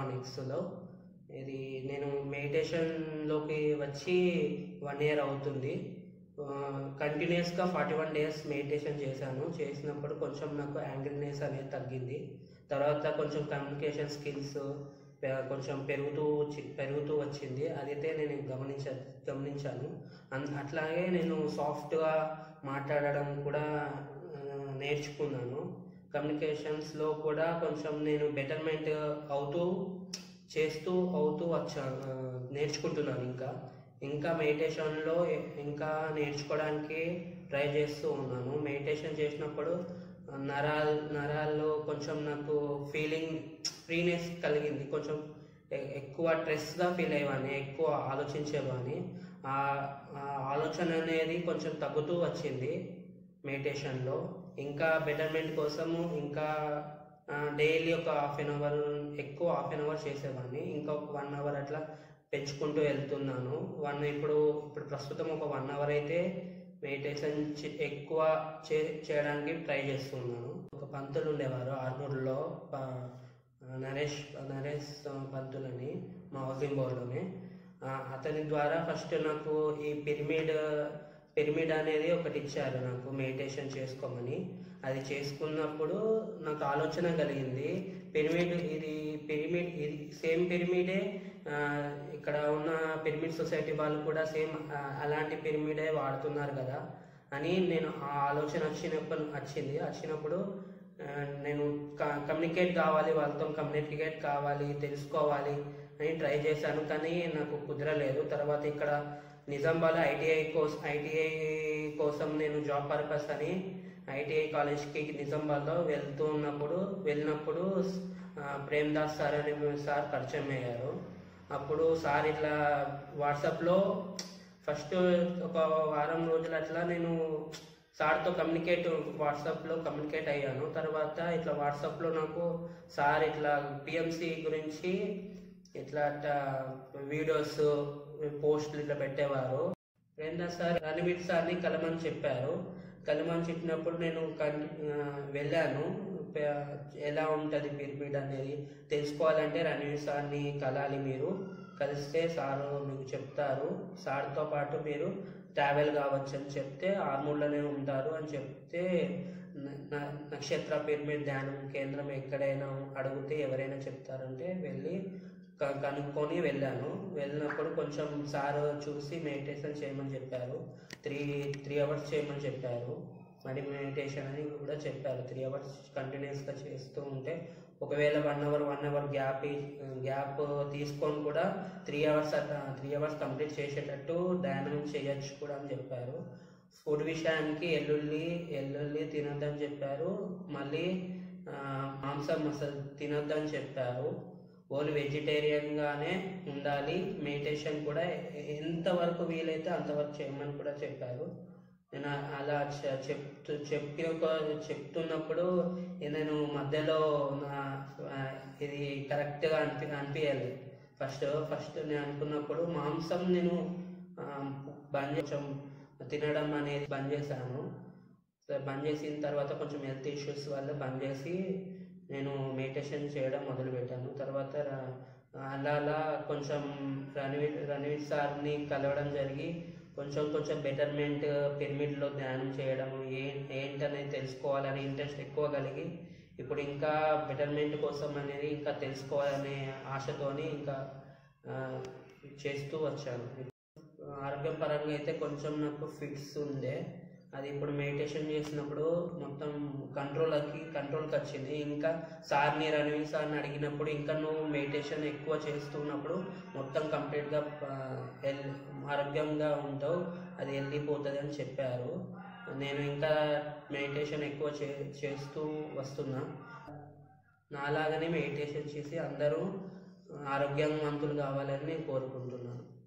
ఎలక్ట్రానిక్స్లో ఇది నేను మెడిటేషన్లోకి వచ్చి వన్ ఇయర్ అవుతుంది కంటిన్యూస్గా ఫార్టీ వన్ డేస్ మెడిటేషన్ చేశాను చేసినప్పుడు కొంచెం నాకు యాంగ్రీనెస్ అనేది తగ్గింది తర్వాత కొంచెం కమ్యూనికేషన్ స్కిల్స్ కొంచెం పెరుగుతూ వచ్చి పెరుగుతూ వచ్చింది అదైతే నేను గమనించ గమనించాను అన్- అట్లాగే నేను సాఫ్ట్గా మాట్లాడడం కూడా ఆ, నేర్చుకున్నాను కమ్యూనికేషన్స్లో కూడా కొంచెం నేను బెటర్మెంట్ అవుతూ చేస్తూ అవుతూ వచ్చా ఆ, నేర్చుకుంటున్నాను ఇంకా ఇంకా మెడిటేషన్లో ఇంకా నేర్చుకోవడానికి ట్రై చేస్తూ ఉన్నాను మెడిటేషన్ చేసినప్పుడు నరాల్ నరాల్లో కొంచెం నాకు ఫీలింగ్ ఫ్రీనెస్ కలిగింది కొంచెం ఎ- ఎక్కువ స్ట్రెస్గా ఫీల్ అయ్యేవాడిని ఎక్కువ ఆలోచించేవాడిని ఆ ఆ ఆలోచన అనేది కొంచెం తగ్గుతూ వచ్చింది మెడిటేషన్లో ఇంకా బెటర్మెంట్ కోసము ఇంకా డైలీ ఒక హాఫ్ అన్ అవర్ ఎక్కువ హాఫ్ అన్ అవర్ చేసేవాడిని ఇంకా ఒక వన్ అవర్ అట్లా పెంచుకుంటూ వెళ్తున్నాను వన్ ఇప్పుడు ఇప్పుడు ప్రస్తుతం ఒక వన్ అవర్ అయితే మెడిటేషన్ చే- ఎక్కువ చే చేయడానికి ట్రై చేస్తున్నాను ఒక పంతులు ఉండేవారు ఆర్మూర్లో ప- నరేష్ నరేష్ పంతులని మా హౌసింగ్ బోర్డులోనే ఆ, అతని ద్వారా ఫస్ట్ నాకు ఈ పిరమిడ్ పిరమిడ్ అనేది ఒకటి ఇచ్చారు నాకు మెడిటేషన్ చేసుకోమని అది చేసుకున్నప్పుడు నాకు ఆలోచన కలిగింది పిరమిడ్ ఇది పిరమిడ్ ఇది సేమ్ పిరమిడే ఆ, ఇక్కడ ఉన్న పిరమిడ్ సొసైటీ వాళ్ళు కూడా సేమ్ అలాంటి పిరమిడే వాడుతున్నారు కదా అని నేను ఆ ఆలోచన వచ్చినప్పుడు వచ్చింది వచ్చినప్పుడు ఆ, నేను కమ్యూనికేట్ కావాలి వాళ్ళతో కమ్యూనికేట్ కావాలి తెలుసుకోవాలి అని ట్రై చేశాను కానీ నాకు కుదరలేదు తర్వాత ఇక్కడ నిజామాబాద్ ఐటీఐ కోసం ఐటీఐ కోసం నేను జాబ్ పర్పస్ అని ఐటీఐ కాలేజ్కి నిజామాబాద్లో వెళ్తూ ఉన్నప్పుడు వెళ్ళినప్పుడు ఆ, ప్రేమ్ దాస్ సార్ అనే సార్ పరిచయం అయ్యారు అప్పుడు సార్ ఇట్లా వాట్సాప్లో ఫస్ట్ ఒక వారం రోజులు అట్లా నేను సార్తో కమ్యూనికేట్ వాట్సాప్లో కమ్యూనికేట్ అయ్యాను తర్వాత ఇట్లా వాట్సాప్లో నాకు సార్ ఇట్లా పిఎంసి గురించి ఇట్లా అట్లా వీడియోస్ పోస్టులు ఇట్లా పెట్టేవారు ప్రేందా సార్ రణవీర్ సార్ని కలమని చెప్పారు కలమని చెప్పినప్పుడు నేను కన్- ఆ, వెళ్ళాను ప- ఎలా ఉంటుంది పిరమిడ్ అనేది తెలుసుకోవాలంటే రణవీర్ సార్ని కలాలి మీరు కలిస్తే సారు మీకు చెప్తారు సార్తో పాటు మీరు ట్రావెల్ కావచ్చు అని చెప్తే ఆర్మూర్లోనే ఉంటారు అని చెప్తే న- న- నక్షత్ర పిరమిడ్ ధ్యానం కేంద్రం ఎక్కడైనా అడిగితే ఎవరైనా చెప్తారంటే వెళ్ళి క- కనుక్కొని వెళ్ళాను వెళ్ళినప్పుడు కొంచెం సార్ చూసి మెడిటేషన్ చేయమని చెప్పారు త్రీ త్రీ అవర్స్ చేయమని చెప్పారు మరి మెడిటేషన్ అని కూడా చెప్పారు త్రీ అవర్స్ కంటిన్యూస్గా చేస్తూ ఉంటే ఒకవేళ one hour one hour gap gap తీసుకొని కూడా three hours three hours complete చేసేటట్టు ధ్యానం చేయొచ్చు కూడా అని చెప్పారు ఫుడ్ విషయానికి ఎల్లుల్లి ఎల్లుల్లి తినొద్దని చెప్పారు మళ్ళీ ఆ, మాంసం అసలు తినొద్దని చెప్పారు ఓన్లీ వెజిటేరియన్గానే ఉండాలి మెడిటేషన్ కూడా ఎంతవరకు వీలైతే అంతవరకు చేయమని కూడా చెప్పారు నేను అలా చె- చెప్తూ చెప్పి చెప్తున్నప్పుడు నేను మధ్యలో నా ఆ, ఇది కరెక్ట్గా అనిపి అనిపించాలి ఫస్ట్ ఫస్ట్ నేను అనుకున్నప్పుడు మాంసం నేను ఆ, బంద్ చే- కొంచెం తినడం అనేది బంద్ చేశాను సో బంద్ చేసిన తర్వాత కొంచెం హెల్త్ ఇష్యూస్ వల్ల బంద్ చేసి నేను మెడిటేషన్ చేయడం మొదలుపెట్టాను తర్వాత ర- అలా అలా కొంచెం రణవీర్ రణవీర్ సార్ని కలవడం జరిగి కొంచెం కొంచెం బెటర్మెంట్ పిరమిడ్లో ధ్యానం చేయడం ఏ ఏంటనేది తెలుసుకోవాలని ఇంట్రెస్ట్ ఎక్కువ కలిగి ఇప్పుడు ఇంకా బెటర్మెంట్ కోసం అనేది ఇంకా తెలుసుకోవాలనే ఆశతోని ఇంకా ఆ, చేస్తూ వచ్చాను ఆరోగ్యం పరంగా అయితే కొంచెం నాకు ఫిట్స్ ఉండే అది ఇప్పుడు మెడిటేషన్ చేసినప్పుడు మొత్తం కంట్రోల్కి కంట్రోల్కి వచ్చింది ఇంకా సార్ని రణవీర్ సార్ని అడిగినప్పుడు ఇంకా నువ్వు మెడిటేషన్ ఎక్కువ చేస్తున్నప్పుడు మొత్తం కంప్లీట్గా ఆరోగ్యంగా ఉంటావు అది వెళ్ళిపోతుంది అని చెప్పారు నేను ఇంకా మెడిటేషన్ ఎక్కువ చే చేస్తూ వస్తున్నా నాలాగానే మెడిటేషన్ చేసి అందరూ ఆరోగ్యవంతులు కావాలని నేను కోరుకుంటున్నాను